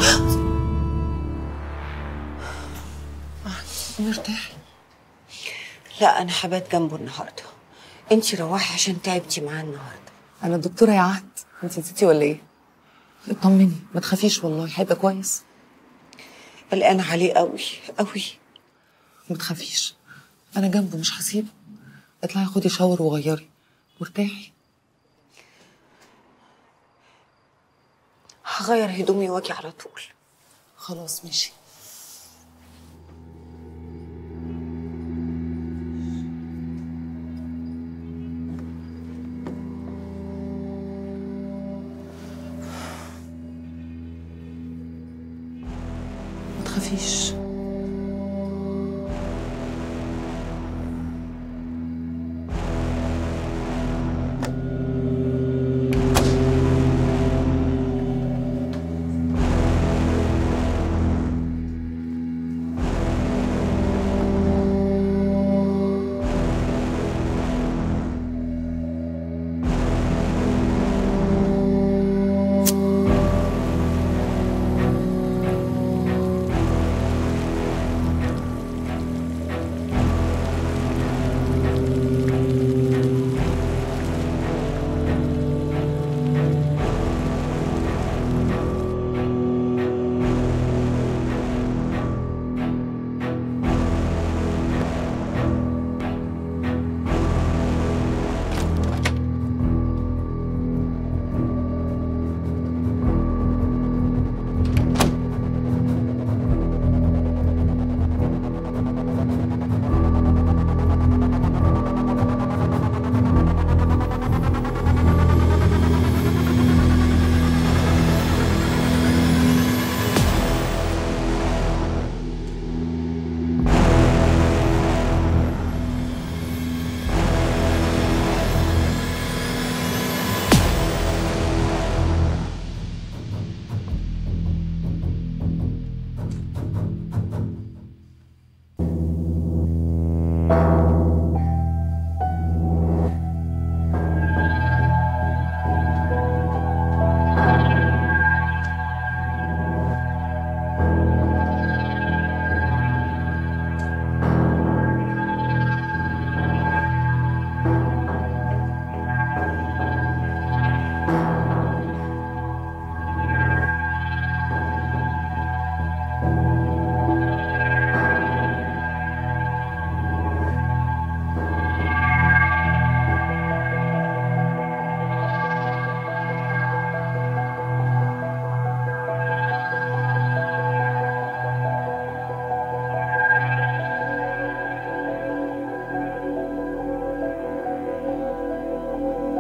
مرتاحي لا انا حبات جنبه النهارده انتي روحي عشان تعبتي معاه النهارده انا الدكتوره يا عهد انت نسيتي ولا ايه اطمني ما تخافيش والله هيبقى كويس قلقانه عليه قوي قوي ما تخافيش انا جنبه مش هسيبه اطلعي خدي شاور وغيري وارتاحي هغير هدومي واجي على طول خلاص ماشي ما تخافيش